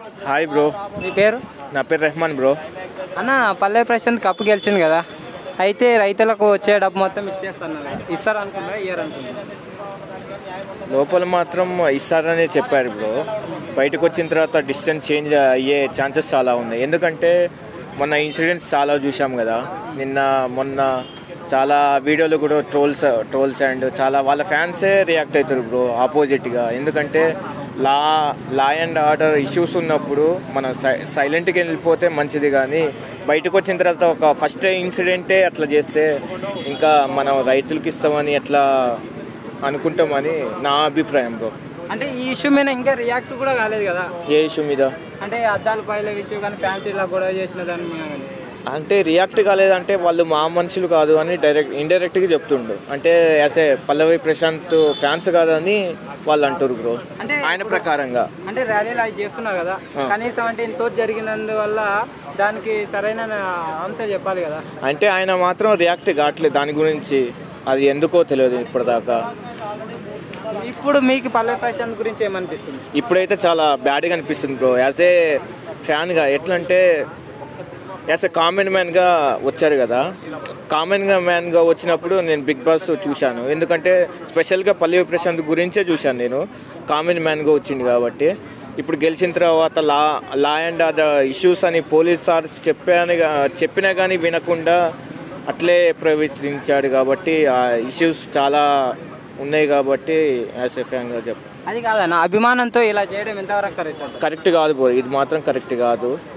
Hi bro మీ పేరు నా పేరు రెహమాన్ బ్రో అన్న పల్లె ప్రశాంత్ కప్పు గెలిచింది కదా అయితే రైతులకు వచ్చే డబ్బు మొత్తం ఇచ్చేస్తున్నారు ఇస్తారు అనుకుంటా ఇయ్యరు అనుకుంటా లోపల మాత్రం ఇస్తారని చెప్పారు బ్రో బయటకు వచ్చిన తర్వాత డిస్టెన్స్ చేంజ్ అయ్యే ఛాన్సెస్ చాలా ఉన్నాయి ఎందుకంటే మొన్న ఇన్సిడెంట్స్ చాలా చూసాం కదా నిన్న మొన్న చాలా వీడియోలు కూడా ట్రోల్స్ ట్రోల్స్ అండ్ చాలా వాళ్ళ ఫ్యాన్సే రియాక్ట్ అవుతారు బ్రో ఆపోజిట్గా ఎందుకంటే law law and order issues ఉన్నప్పుడు మనం సై సైలెంట్గా వెళ్ళిపోతే మంచిది కానీ బయటకు వచ్చిన తర్వాత ఒక ఫస్ట్ ఇన్సిడెంటే అట్లా చేస్తే ఇంకా మనం రైతులకి ఇస్తామని ఎట్లా అనుకుంటామని నా అభిప్రాయం బ్రో అంటే ఈ ఇష్యూ మీద ఇంకా రియాక్ట్ కూడా కాలేదు కదా ఏ ఇష్యూ మీద అంటే అద్దాల పైల ఇష్యూ కానీ ఫ్యాన్స్ ఇలా గొడవ చేసిన దాని మీద కానీ. అంటే రియాక్ట్ కాలేదంటే వాళ్ళు మా మనుషులు కాదు అని డైరెక్ట్ ఇండైరెక్ట్గా చెప్తుండు అంటే as a Pallavi Prashanth fans కాదని వాళ్ళు అంటారు బ్రో అంటే ఆయన ప్రకారంగా అంటే ర్యాలీలు అవి చేస్తున్నారు కదా కనీసం అంటే ఇంతో జరిగినందువల్ల దానికి సరైన ఆన్సర్ చెప్పాలి కదా అంటే ఆయన మాత్రం రియాక్ట్ కావట్లేదు దాని గురించి అది ఎందుకో తెలియదు ఇప్పటిదాకా ఇప్పుడు మీకు పల్లె ప్రశాంత్ గురించి ఏమనిపిస్తుంది ఇప్పుడైతే చాలా బ్యాడ్గా అనిపిస్తుంది బ్రో యాజ్ ఏ ఫ్యాన్గా ఎట్లా అంటే యాజ్ ఏ కామన్ మ్యాన్గా వచ్చారు కదా కామన్గా మ్యాన్గా వచ్చినప్పుడు నేను బిగ్ బాస్ చూశాను ఎందుకంటే స్పెషల్గా పల్లవి ప్రశాంత్ గురించే చూశాను నేను కామన్ మ్యాన్గా వచ్చింది కాబట్టి ఇప్పుడు గెలిచిన తర్వాత law law and other issues అని పోలీస్ సార్స్ చెప్పాను చెప్పినా కానీ వినకుండా అట్లే ప్రవర్తించాడు కాబట్టి ఆ ఇష్యూస్ చాలా ఉన్నాయి కాబట్టి యాజ్ ఏ ఫ్యాన్గా చెప్ అది కాదన్న అభిమానంతో ఇలా చేయడం ఎంతవరకు కరెక్ట్ అంటారు? కరెక్ట్ కాదు బ్రో ఇది మాత్రం కరెక్ట్ కాదు